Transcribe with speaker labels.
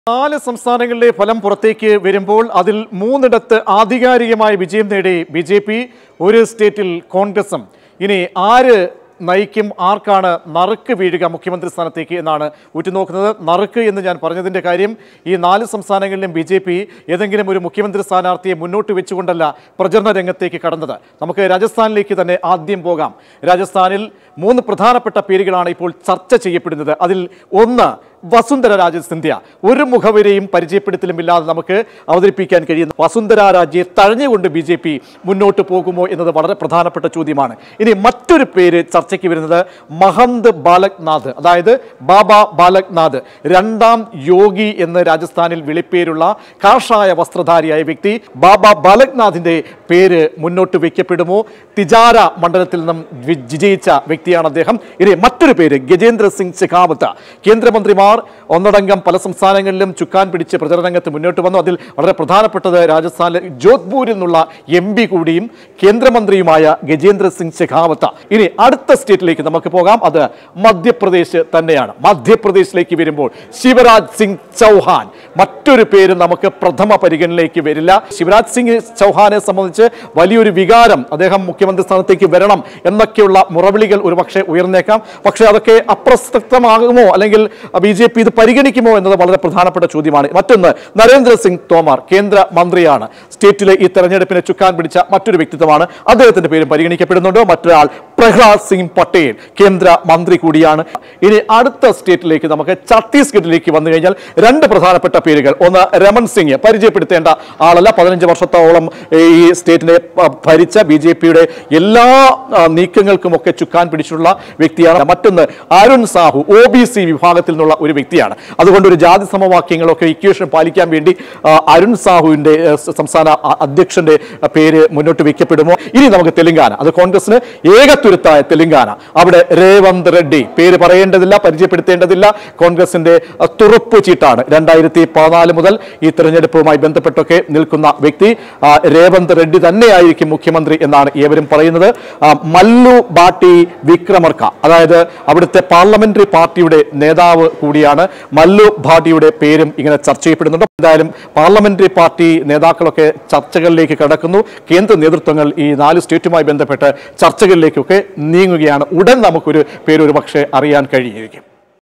Speaker 1: നാല് സംസ്ഥാനങ്ങളിലെ ഫലം പുറത്തേക്ക് വരുമ്പോൾ അതിൽ മൂന്നിടത്ത് ആധികാരികമായ വിജയം നേടി ബി ജെ പി ഒരു സ്റ്റേറ്റിൽ കോൺഗ്രസും ഇനി ആര് നയിക്കും ആർക്കാണ് നറുക്ക് വീഴുക മുഖ്യമന്ത്രി സ്ഥാനത്തേക്ക് എന്നാണ് ഉറ്റുനോക്കുന്നത് നറുക്ക് എന്ന് ഞാൻ പറഞ്ഞതിൻ്റെ കാര്യം ഈ നാല് സംസ്ഥാനങ്ങളിലും ബി ജെ പി ഏതെങ്കിലും ഒരു മുഖ്യമന്ത്രി സ്ഥാനാർത്ഥിയെ മുന്നോട്ട് വെച്ചുകൊണ്ടല്ല പ്രചരണ രംഗത്തേക്ക് കടന്നത് നമുക്ക് രാജസ്ഥാനിലേക്ക് തന്നെ ആദ്യം പോകാം രാജസ്ഥാനിൽ മൂന്ന് പ്രധാനപ്പെട്ട പേരുകളാണ് ഇപ്പോൾ ചർച്ച ചെയ്യപ്പെടുന്നത് അതിൽ ഒന്ന് വസുന്ധര രാജ സിന്ധ്യ ഒരു മുഖവരെയും പരിചയപ്പെടുത്തലുമില്ലാതെ നമുക്ക് അവതരിപ്പിക്കാൻ കഴിയുന്ന വസുന്ധര രാജയെ തഴഞ്ഞുകൊണ്ട് ബി ജെ പി മുന്നോട്ട് പോകുമോ എന്നത് വളരെ പ്രധാനപ്പെട്ട ചോദ്യമാണ് ഇനി മറ്റൊരു പേര് ചർച്ചയ്ക്ക് വരുന്നത് മഹന്ത് ബാലക്നാഥ് അതായത് ബാബ ബാലക്നാഥ് രണ്ടാം യോഗി എന്ന് രാജസ്ഥാനിൽ വിളിപ്പേരുള്ള കാഷായ വസ്ത്രധാരിയായ വ്യക്തി ബാബ ബാലക്നാഥിന്റെ പേര് മുന്നോട്ട് വയ്ക്കപ്പെടുമോ തിജാര മണ്ഡലത്തിൽ നിന്നും വി- വിജയിച്ച വ്യക്തിയാണ് അദ്ദേഹം ഇനി മറ്റൊരു പേര് ഗജേന്ദ്ര സിംഗ് ശെഖാവത്ത് കേന്ദ്രമന്ത്രിമാർ ഒന്നടങ്കം പല സംസ്ഥാനങ്ങളിലും ചുക്കാൻ പിടിച്ച് പ്രചരണരംഗത്ത് മുന്നോട്ട് വന്നു അതിൽ വളരെ പ്രധാനപ്പെട്ടത് രാജസ്ഥാനിലെ ജോധ്പൂരിൽ നിന്നുള്ള എം പി കൂടിയും കേന്ദ്രമന്ത്രിയുമായ ഗജേന്ദ്ര സിംഗ് ശെഖാവത്ത് ഇനി അടുത്ത സ്റ്റേറ്റിലേക്ക് നമുക്ക് പോകാം അത് മധ്യപ്രദേശ് തന്നെയാണ് മധ്യപ്രദേശിലേക്ക് വരുമ്പോൾ ശിവരാജ് സിംഗ് ചൗഹാൻ മറ്റൊരു പേര് നമുക്ക് പ്രഥമ പരിഗണനയിലേക്ക് വരില്ല ശിവരാജ് സിംഗ് ചൗഹാനെ സംബന്ധിച്ച് വലിയൊരു വികാരം അദ്ദേഹം മുഖ്യമന്ത്രി സ്ഥാനത്തേക്ക് വരണം എന്നൊക്കെയുള്ള മുറവിളികൾ ഒരുപക്ഷെ ഉയർന്നേക്കാം പക്ഷേ അതൊക്കെ അപ്രസക്തമാകുമോ അല്ലെങ്കിൽ ബി ജെ പി ഇത് പരിഗണിക്കുമോ എന്നത് വളരെ പ്രധാനപ്പെട്ട ചോദ്യമാണ് മറ്റൊന്ന് നരേന്ദ്ര സിംഗ് തോമർ കേന്ദ്ര മന്ത്രിയാണ് സ്റ്റേറ്റിലെ ഈ തെരഞ്ഞെടുപ്പിനെ ചുക്കാൻ പിടിച്ച മറ്റൊരു വ്യക്തിത്വമാണ് അദ്ദേഹത്തിന്റെ പേരും പരിഗണിക്കപ്പെടുന്നുണ്ട് മറ്റൊരാൾ പ്രഹ്ലാദ് സിംഗ് പട്ടേൽ കേന്ദ്ര മന്ത്രി കൂടിയാണ് ഇനി അടുത്ത സ്റ്റേറ്റിലേക്ക് നമുക്ക് ഛത്തീസ്ഗഡിലേക്ക് വന്നു കഴിഞ്ഞാൽ രണ്ട് പ്രധാനപ്പെട്ട പേരുകൾ ഒന്ന് രമൺ സിംഗ് പരിചയപ്പെടുത്തേണ്ട ആളല്ല പതിനഞ്ച് വർഷത്തോളം ഈ സ്റ്റേറ്റിനെ പ- ഭരിച്ച ബി ജെ പിയുടെ എല്ലാ ആ, നീക്കങ്ങൾക്കുമൊക്കെ ചുക്കാൻ പിടിച്ചിട്ടുള്ള വ്യക്തിയാണ് മറ്റൊന്ന് Arun Sahu O B C വിഭാഗത്തിൽ നിന്നുള്ള ഒരു വ്യക്തിയാണ് അതുകൊണ്ട് ഒരു ജാതി സമവാക്യങ്ങളൊക്കെ ഇക്വേഷൻ പാലിക്കാൻ വേണ്ടി ആ, അരുൺ സാഹുവിന്റെ ആ, സ- സംസ്ഥാന അ- അധ്യക്ഷന്റെ ആ, പേര് മുന്നോട്ട് വെക്കപ്പെടുമോ ഇനി നമുക്ക് തെലങ്കാന അത് കോൺഗ്രസിന് ഏകത്തുരുത്തായ തെലങ്കാന അവിടെ രേവന്ത് റെഡ്ഡി പേര് പറയേണ്ടതില്ല പരിചയപ്പെടുത്തേണ്ടതില്ല കോൺഗ്രസിന്റെ ആ, തുറപ്പ് ചീട്ടാണ് രണ്ടായിരത്തി പതിനാല് മുതൽ ഈ തെരഞ്ഞെടുപ്പുമായി ബന്ധപ്പെട്ടൊക്കെ നിൽക്കുന്ന വ്യക്തി ആ, രേവന്ത് റെഡ്ഡി തന്നെയായിരിക്കും മുഖ്യമന്ത്രി എന്നാണ് ഏവരും പറയുന്നത് ആ, മല്ലു ബാട്ടി വിക്രമർക്ക അതായത് അവിടുത്തെ പാർലമെന്ററി പാർട്ടിയുടെ നേതാവ് കൂടിയാണ് മല്ലു ഭാട്ടിയുടെ പേരും ഇങ്ങനെ ചർച്ച ചെയ്യപ്പെടുന്നുണ്ട് എന്തായാലും പാർലമെന്ററി പാർട്ടി നേതാക്കളൊക്കെ ചർച്ചകളിലേക്ക് കടക്കുന്നു കേന്ദ്ര നേതൃത്വങ്ങൾ ഈ നാല് സ്റ്റേറ്റുമായി ബന്ധപ്പെട്ട് ചർച്ചകളിലേക്കൊക്കെ നീങ്ങുകയാണ് ഉടൻ നമുക്കൊരു പേര് ഒരു പക്ഷേ അറിയാൻ കഴിയുമായിരിക്കും